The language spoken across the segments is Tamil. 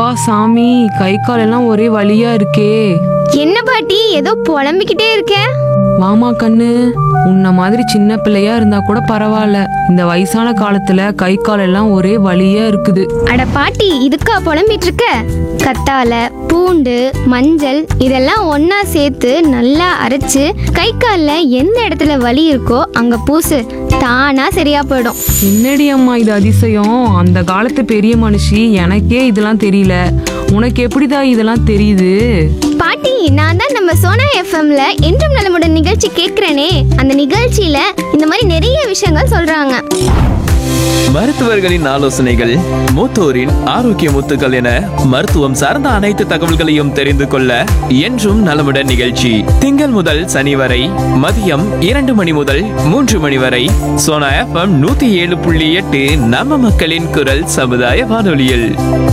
அப்பா சாமி கை கால் எல்லாம் ஒரே வலியா இருக்கே என்ன பாட்டி ஏதோ புலம்பிக்கிட்டே இருக்க வாமா கண்ணு உன்ன மாதிரி சின்ன பிள்ளையா இருந்தா கூட பரவாயில்ல இந்த வயசான காலத்துல கை கால் எல்லாம் ஒரே வலியா இருக்குது அட பாட்டி இதுக்கா புலம்பிட்டு இருக்க கத்தால பூண்டு மஞ்சள் இதெல்லாம் ஒண்ணா சேர்த்து நல்லா அரைச்சு கை கால்ல எந்த இடத்துல வலி இருக்கோ அங்க பூசு தானா சரியா போயிடும் என்னடி அம்மா இது அதிசயம் அந்த காலத்து பெரிய மனுஷி எனக்கே இதெல்லாம் தெரியல உனக்கு எப்படிடா இதெல்லாம் தெரியுது பாட்டி நான் தான் நம்ம சோனா எஃப்எம்ல என்றும் நலமுடன் நிகழ்ச்சி கேட்கிறேனே அந்த நிகழ்ச்சியில இந்த மாதிரி நிறைய விஷயங்கள் சொல்றாங்க மருத்துவர்களின் ஆலோசனைகள் மூத்தோரின் ஆரோக்கிய முத்துக்கள் என மருத்துவம் சார்ந்த அனைத்து தகவல்களையும் தெரிந்து கொள்ள என்றும் நலமுடன் நிகழ்ச்சி திங்கள் முதல் சனி வரை மதியம் இரண்டு மணி முதல் மூன்று மணி வரை சோனா எஃப்எம் நூத்தி ஏழு புள்ளி எட்டு நம்ம மக்களின் குரல் சமுதாய வானொலியில்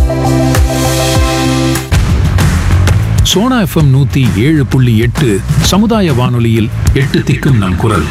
சோனா எஃப்எம் நூத்தி ஏழு புள்ளி எட்டு சமுதாய வானொலியில் எட்டு திக்கும் நம் குரல்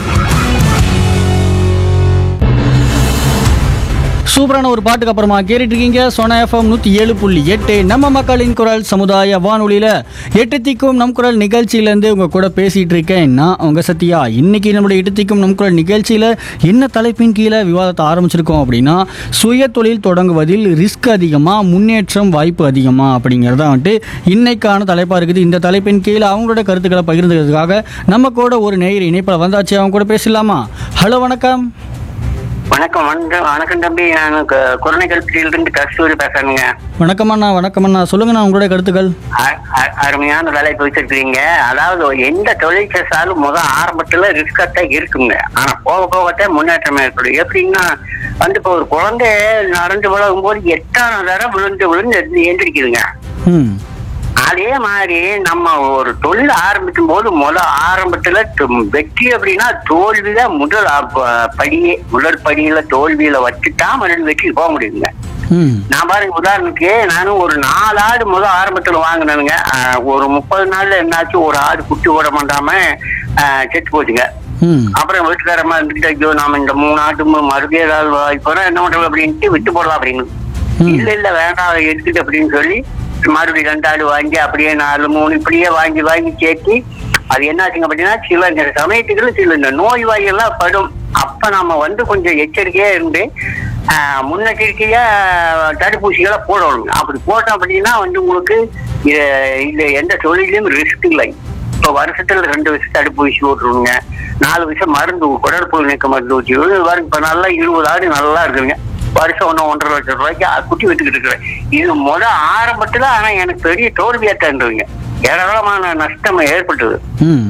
சூப்பரான ஒரு பாட்டுக்கு அப்புறமா கேட்டுட்டு இருக்கீங்க சோனா எஃப்எம் நூற்றி ஏழு புள்ளி எட்டு நம்ம மக்களின் குரல் சமுதாய வானொலியில் எட்டு திக்கும் நம் குரல் நிகழ்ச்சியிலேருந்து உங்கள் கூட பேசிகிட்டு இருக்கேன் நான் உங்கள் சத்யா இன்னைக்கு நம்மளுடைய எட்டு திக்கும் நம் குரல் நிகழ்ச்சியில் என்ன தலைப்பின் கீழே விவாதத்தை ஆரம்பிச்சிருக்கோம் அப்படின்னா சுய தொழில் தொடங்குவதில் ரிஸ்க் அதிகமாக முன்னேற்றம் வாய்ப்பு அதிகமாக அப்படிங்கிறத வந்துட்டு இன்னைக்கான தலைப்பாக இருக்குது இந்த தலைப்பின் கீழே அவங்களோட கருத்துக்களை பகிர்ந்துக்கிறதுக்காக நம்ம கூட ஒரு நேயர் இணைப்பில் வந்தாச்சு அவங்க கூட பேசலாமா ஹலோ வணக்கம் வணக்கம் வணக்கம் வணக்கம் தம்பி நான் கு- குரணைக்கல்பியிலிருந்து கஸ்தூரி பேசுறேங்க வணக்கமண்ணா வணக்கமண்ணா சொல்லுங்கண்ணா உங்களுடைய கருத்துக்கள் அ- அ- அருமையான வேலை வச்சிருக்கீங்க அதாவது எந்த தொழில் செய்தாலும் முதல் ஆரம்பத்துல ரிஸ்கத்தான் இருக்குங்க ஆனா போக போகத்தான் முன்னேற்றம் ஏற்படும் எப்படின்னா வந்து இப்போ ஒரு குழந்தை நடந்து விழுகும் போது எட்டாம் தடவை விழுந்து விழுந்து எந்தி- எந்திரிக்குதுங்க ம் அதே மாதிரி நம்ம ஒரு தொழில் ஆரம்பிக்கும் போது முத ஆரம்பத்துல து- வெற்றி அப்படின்னா தோல்வியில முதல் அ- படியே முதல் படியில தோல்வியில வச்சுதான் மறுபடியும் வெற்றி போக முடியுங்க ம் நான் பாருங்க உதாரணத்துக்கு நானும் ஒரு நாலு ஆடு முதல் ஆரம்பத்துல வாங்கினேனுங்க ஆஹ் ஒரு முப்பது நாள்ல என்னாச்சு ஒரு ஆடு குட்டி ஓட மாட்டாம ஆஹ் செத்து போச்சுங்க ம் அப்புறம் வீட்டுக்காரமா இருந்துட்டு ஐயோ நாம இந்த மூணு ஆட்டு மு- மறுபடியும் ஏதாவது வாய்ப்போனா என்ன பண்றது அப்படின்ட்டு விட்டு போடலாம் அப்படின்னு ம். இல்ல இல்ல வேண்டாம் அதை எடுத்துட்டு அப்படின்னு சொல்லி மறுபடியும் ரெண்டு ஆடு வாங்கி அப்படியே நாலு மூணு இப்படியே வாங்கி வாங்கி சேர்த்து அது என்னாச்சுங்க அப்படின்னா சில இந்த சமயத்துக்குள்ள சில இந்த நோய் வாயெல்லாம் படும் அப்ப நாம வந்து கொஞ்சம் எச்சரிக்கையா இருந்து ஆஹ், முன்னெச்சரிக்கையா தடுப்பூசிகளை போடணும் அப்படி போட்டோம் அப்படின்னா வந்து உங்களுக்கு இது- இது எந்த தொழிலையும் ரிஸ்க் இல்லை இப்போ வருஷத்துல ரெண்டு வருஷம் தடுப்பூசி போட்டுருங்க நாலு வருஷம் மருந்து குடற்புழு நீக்க மருந்து ஊற்றி வரும் இப்ப நல்லா இருபது ஆடு நல்லா இருக்குங்க வருஷம் ஒன்று ஒன்றரை லட்சம் ரூபாய்க்கு அ- குட்டி விட்டுக்கிட்டு இருக்கிறேன் இது முத ஆரம்பத்துல ஆனா எனக்கு பெரிய தோல்வியா இருந்ததுங்க ஏராளமான நஷ்டம் ஏற்பட்டது ம்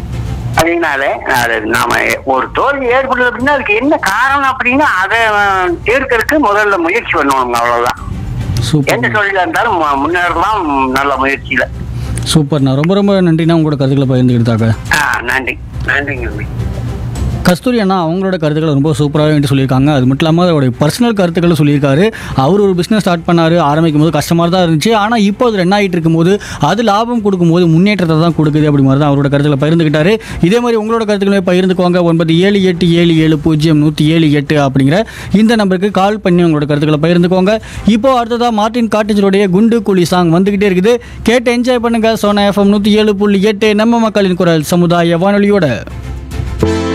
அதனால அது நாம ஒரு தோல்வி ஏற்படுது அப்படின்னா அதுக்கு என்ன காரணம் அப்படின்னா அதை அஹ், தீர்க்கறதுக்கு முதல்ல முயற்சி பண்ணணும் அவ்வளவுதான் எந்த சூப்பர் தொழிலா இருந்தாலும் மு- முன்னேறலாம் நல்ல முயற்சியில சூப்பர்ண்ணா ரொம்ப ரொம்ப நன்றிண்ணா உங்களோட கருத்துக்களை பகிர்ந்துக்கிட்டாங்க ஆஹ் நன்றி நன்றிங்க தம்பி. கஸ்தூரி அண்ணா அவங்களோட கருத்துக்களை ரொம்ப சூப்பராக வேண்டி சொல்லியிருக்காங்க அது மட்டும் இல்லாமல் அவருடைய பர்சனல் கருத்துக்களை சொல்லியிருக்காரு அவர் ஒரு பிஸ்னஸ் ஸ்டார்ட் பண்ணார் ஆரம்பிக்கும் போது கஷ்டமாக தான் இருந்துச்சு ஆனால் இப்போ அது ரன் ஆகிட்டு இருக்கும்போது அது லாபம் கொடுக்கும்போது முன்னேற்றத்தை தான் கொடுக்குது அப்படி மாதிரி தான் அவரோட கருத்துக்களை பகிர்ந்துக்கிட்டாரு இதே மாதிரி உங்களோட கருத்துக்களை பகிர்ந்துக்குவாங்க ஒன்பது ஏழு எட்டு ஏழு ஏழு பூஜ்ஜியம் நூற்றி ஏழு எட்டு அப்படிங்கிற இந்த நம்பருக்கு கால் பண்ணி உங்களோட கருத்துக்களை பகிர்ந்துக்கோங்க இப்போ அடுத்ததாக மார்ட்டின் காட்டேஜருடைய குண்டு குழி சாங் வந்துக்கிட்டே இருக்குது கேட்டு என்ஜாய் பண்ணுங்க சோனா எஃப்எம் நூற்றி ஏழு புள்ளி எட்டு நம்ம மக்களின் குரல் சமுதாய வானொலியோட